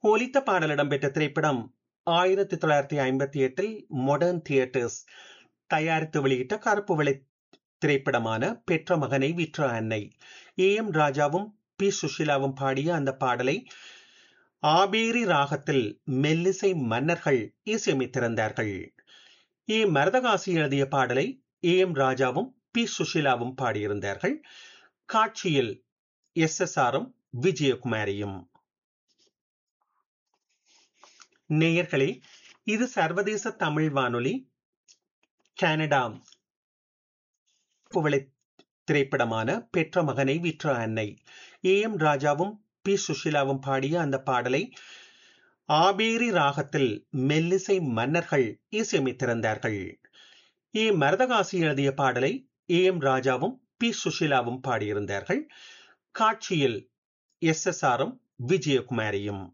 ஒலித்த பாடல் இடம்பெற்ற திரைப்படம் ஆயிரத்தி தொள்ளாயிரத்தி ஐம்பத்தி எட்டில் மொடர்ன் தியேட்டர்ஸ் தயாரித்து வெளியிட்ட கருப்பு வெள்ளை திரைப்படமான பெற்ற மகனை விற்ற அன்னை ஏ எம் ராஜாவும் பி சுஷிலாவும் பாடிய அந்த பாடலை ஆபேரி ராகத்தில் மெல்லிசை மன்னர்கள் இசையமைத்திருந்தார்கள் ஏ மரதகாசி எழுதிய பாடலை ஏ எம் ராஜாவும் பி சுஷிலாவும் பாடியிருந்தார்கள் காட்சியில் எஸ் எஸ் ஆரும் விஜயகுமாரியும் நேயர்களே இது சர்வதேச தமிழ் வானொலி கனடா புகழை திரைப்படமான பெற்ற மகனை விற்ற அன்னை ஏ எம் ராஜாவும் பி சுஷிலாவும் பாடிய அந்த பாடலை ஆபேரி ராகத்தில் மெல்லிசை மன்னர்கள் இசையமைத்திருந்தார்கள் ஏ மரதகாசி எழுதிய பாடலை ஏ எம் ராஜாவும் பி சுஷிலாவும் பாடியிருந்தார்கள் காட்சியில் எஸ் எஸ் ஆரும் விஜயகுமாரியும்